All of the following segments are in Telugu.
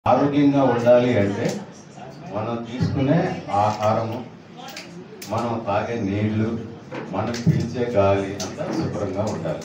ఆరోగ్యంగా ఉండాలి అంటే మనం తీసుకునే ఆహారము మనం తాగే నీళ్లు మనం పీల్చే గాలి అంతా శుభ్రంగా ఉండాలి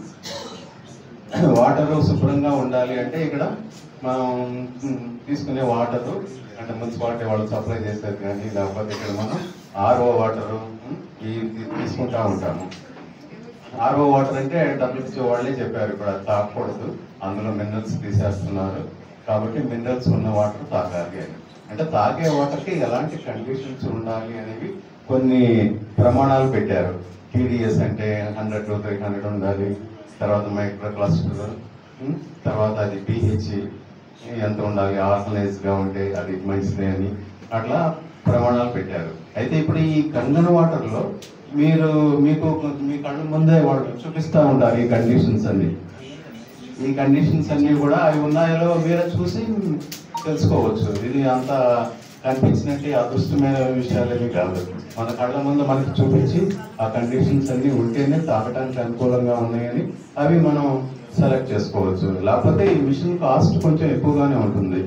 వాటర్ శుభ్రంగా ఉండాలి అంటే ఇక్కడ మనం మ్, తీసుకునే వాటర్ అంటే మున్సిపాలిటీ వాళ్ళు సప్లై చేసేది కానీ లేకపోతే ఇక్కడ మనం ఆర్ఓ వాటర్ ఈ తీసుకుంటా ఉంటాము ఆర్ఓ వాటర్ అంటే డబ్ల్యూహెచ్ఓ వాళ్ళే చెప్పారు ఇప్పుడు అది తాగకూడదు అందులో మినరల్స్ తీసేస్తున్నారు కాబట్టి మినరల్స్ ఉన్న వాటర్ తాగాలి అని అంటే తాగే వాటర్కి ఎలాంటి కండిషన్స్ ఉండాలి అనేవి కొన్ని ప్రమాణాలు పెట్టారు టీడీఎస్ అంటే హండ్రెడ్ టు త్రీ హండ్రెడ్ ఉండాలి తర్వాత మైక్రో క్లస్టర్ తర్వాత అది పిహెచ్ ఎంత ఉండాలి ఆర్గనైజ్గా ఉంటే అది మంచిదే అని అట్లా ప్రమాణాలు పెట్టారు అయితే ఇప్పుడు ఈ కంగన వాటర్లో మీరు మీకు మీ కళ్ళ ముందే వాళ్ళు చూపిస్తూ ఉంటారు ఈ కండిషన్స్ అన్ని ఈ కండిషన్స్ అన్ని కూడా అవి ఉన్నాయో మీరే చూసి తెలుసుకోవచ్చు ఇది అంత కనిపించినట్టు అదృష్టమైన విషయాలేమి కాదు మన కళ్ళ ముందు మనకి చూపించి ఆ కండిషన్స్ అన్ని ఉంటేనే తాగడానికి అనుకూలంగా ఉన్నాయని అవి మనం సెలెక్ట్ చేసుకోవచ్చు లేకపోతే ఈ మిషన్ కాస్ట్ కొంచెం ఎక్కువగానే ఉంటుంది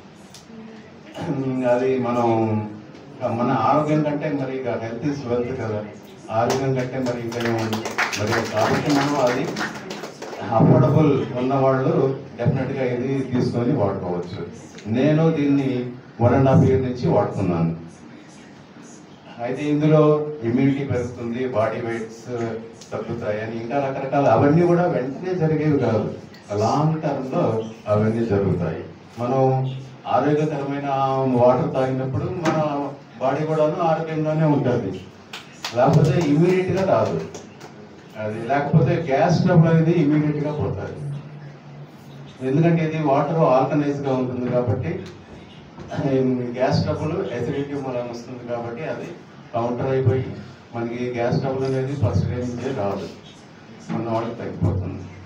అది మనం మన ఆరోగ్యం కంటే మరి ఇక హెల్త్ ఇస్ వెల్త్ కదా ఆరోగ్యం కంటే మరి ఇంకా ఏముంది మరి కాబట్టి మనం అది అఫోర్డబుల్ ఉన్న వాళ్ళు డెఫినెట్గా ఇది తీసుకొని వాడుకోవచ్చు నేను దీన్ని వన్ అండ్ హాఫ్ ఇయర్ నుంచి వాడుతున్నాను అయితే ఇందులో ఇమ్యూనిటీ పెరుగుతుంది బాడీ వెయిట్స్ తగ్గుతాయి అని ఇంకా రకరకాల అవన్నీ కూడా వెంటనే జరిగేవి కాదు లాంగ్ టర్మ్లో అవన్నీ జరుగుతాయి మనం ఆరోగ్యకరమైన వాటర్ తాగినప్పుడు మన బాడీ కూడాను ఆరోగ్యంగానే ఉంటుంది లేకపోతే ఇమీడియట్గా రాదు అది లేకపోతే గ్యాస్ ట్రబుల్ అనేది ఇమీడియట్గా పోతుంది ఎందుకంటే ఇది వాటర్ ఆల్కనైజ్గా ఉంటుంది కాబట్టి గ్యాస్ ట్రబుల్ ఎసిడిటీ మూలం వస్తుంది కాబట్టి అది కౌంటర్ అయిపోయి మనకి గ్యాస్ ట్రబుల్ అనేది ఫస్ట్ డే నుంచే రాదు మన వాళ్ళకి తగ్గిపోతుంది